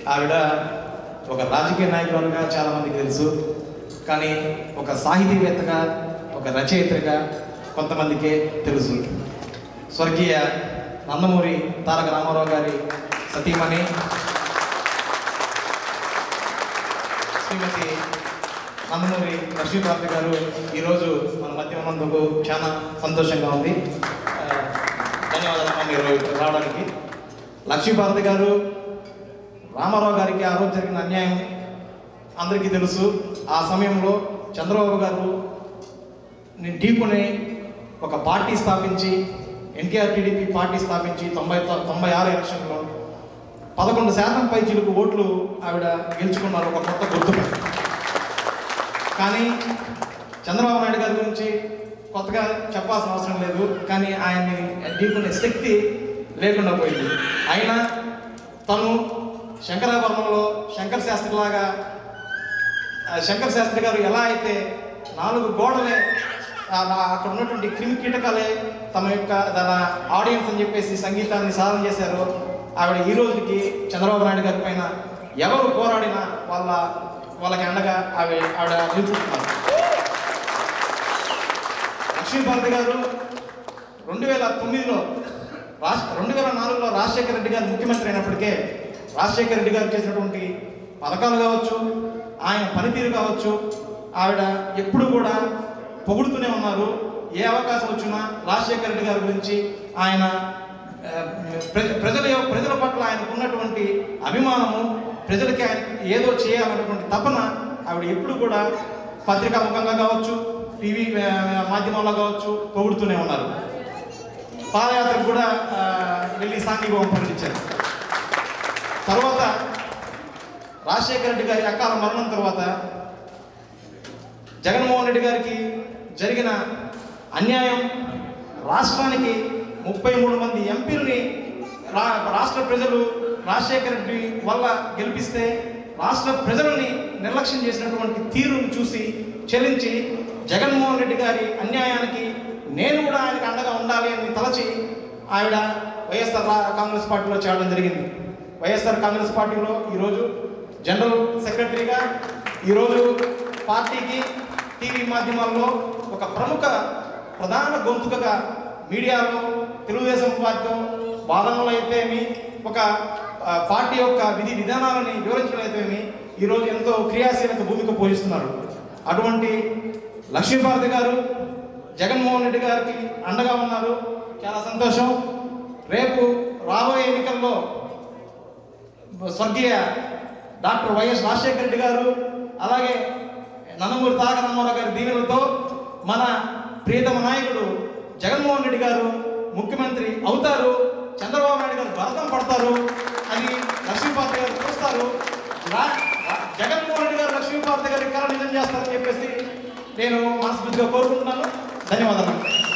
ఆవిడ ఒక రాజకీయ నాయకురాలుగా చాలా మందికి తెలుసు కానీ ఒక సాహితీవేత్తగా ఒక రచయిత్రిగా కొంతమందికే తెలుసు స్వర్గీయ నందమూరి తారక రామారావు గారి సతీమణి శ్రీమతి నందమూరి లక్ష్మీపార్తి గారు ఈరోజు మన మధ్య ఉన్నందుకు చాలా సంతోషంగా ఉంది ఆ, ధన్యవాదాలు మీరు ఇక్కడ రావడానికి లక్ష్మీపార్తి గారు రామారావు గారికి ఆ రోజు జరిగిన అన్యాయం అందరికీ తెలుసు ఆ సమయంలో చంద్రబాబు గారు ని ఢీకొని ఒక పార్టీ స్థాపించి ఎన్టీఆర్ టీడీపీ పార్టీ స్థాపించి తొంభై తొంభై ఆరు ఎలక్షన్లో పదకొండు శాతం పై చిలుకు ఓట్లు ఆవిడ గెలుచుకున్నారు ఒక కొత్త గుర్తుపై కానీ చంద్రబాబు నాయుడు గారి గురించి కొత్తగా చెప్పాల్సిన అవసరం లేదు కానీ ఆయన్ని ఢీకునే శక్తి లేకుండా పోయింది అయినా తను శంకరాభరణంలో శంకర శాస్త్రి లాగా ఆ, శంకర శాస్త్రి గారు ఎలా అయితే నాలుగు గోడలే ఆ, ఆ- అక్కడ ఉన్నటువంటి క్రిమి కీటకాలే తమ యొక్క తన ఆడియన్స్ అని చెప్పేసి సంగీతాన్ని సాధన చేశారు ఆవిడ ఈ రోజుకి చంద్రబాబు నాయుడు గారి పైన ఎవరు పోరాడినా వాళ్ళ వాళ్ళకి అండగా ఆవిడ ఆవిడ నిలుచుకుంటున్నారు లక్ష్మీభారతి గారు రెండు వేల తొమ్మిదిలో రాష్ట్ర రెండు వేల నాలుగులో రాజశేఖర రెడ్డి గారు ముఖ్యమంత్రి అయినప్పటికే రాజశేఖర రెడ్డి గారు చేసినటువంటి పథకాలు కావచ్చు ఆయన పనితీరు కావచ్చు ఆవిడ ఎప్పుడు కూడా పొగుడుతూనే ఉన్నారు ఏ అవకాశం వచ్చినా రాజశేఖర రెడ్డి గారి గురించి ఆయన ఆ, ప్ర- ప్రజల యొక్క- ప్రజల పట్ల ఆయనకు ఉన్నటువంటి అభిమానము ప్రజలకి ఆయన ఏదో చేయాలన్నటువంటి తపన ఆవిడ ఎప్పుడు కూడా పత్రికా ముఖంగా కావచ్చు టీవీ ఆ, మాధ్యమంలో కావచ్చు పొగుడుతూనే ఉన్నారు పాదయాత్రకు కూడా ఆ, వెళ్ళి సాంఘికం ప్రకటించారు తర్వాత రాజశేఖర రెడ్డి గారి అకాల మరణం తర్వాత జగన్మోహన్ రెడ్డి గారికి జరిగిన అన్యాయం రాష్ట్రానికి ముప్పై మూడు మంది ఎంపీలని రా రాష్ట్ర ప్రజలు రాజశేఖర రెడ్డి వల్ల గెలిపిస్తే రాష్ట్ర ప్రజలని నిర్లక్ష్యం చేసినటువంటి తీరును చూసి చెల్లించి జగన్మోహన్ రెడ్డి గారి అన్యాయానికి నేను కూడా ఆయనకు అండగా ఉండాలి అని తలచి ఆవిడ వైఎస్ఆర్ రా- కాంగ్రెస్ పార్టీలో చేరడం జరిగింది వైఎస్ఆర్ కాంగ్రెస్ పార్టీలో ఈరోజు జనరల్ సెక్రటరీగా ఈరోజు పార్టీకి టీవీ మాధ్యమాల్లో ఒక ప్రముఖ ప్రధాన గొంతుకగా మీడియాలో తెలుగుదేశం పార్టీ వాదనలు అయితేమి ఒక ఆ, పార్టీ యొక్క విధి విధానాలని వివరించడం అయితేమి ఈరోజు ఎంతో క్రియాశీలక భూమిక పోషిస్తున్నారు అటువంటి లక్ష్మీభారతి గారు జగన్మోహన్ రెడ్డి గారికి అండగా ఉన్నారు చాలా సంతోషం రేపు రాబోయే ఎన్నికల్లో స్వర్గీయ డాక్టర్ వైఎస్ రాజశేఖర రెడ్డి గారు అలాగే నందమూరి తారక రామారావు గారి దీవెనలతో మన ప్రియతమ నాయకుడు జగన్మోహన్ రెడ్డి గారు ముఖ్యమంత్రి అవుతారు చంద్రబాబు నాయుడు గారు భరతం పడతారు అని లక్ష్మీపార్తి గారు చూస్తారు రా- రా- జగన్మోహన్ రెడ్డి గారు లక్ష్మీపార్తి గారి కళ నిజం చేస్తారని చెప్పేసి నేను మనస్ఫూర్తిగా కోరుకుంటున్నాను ధన్యవాదాలు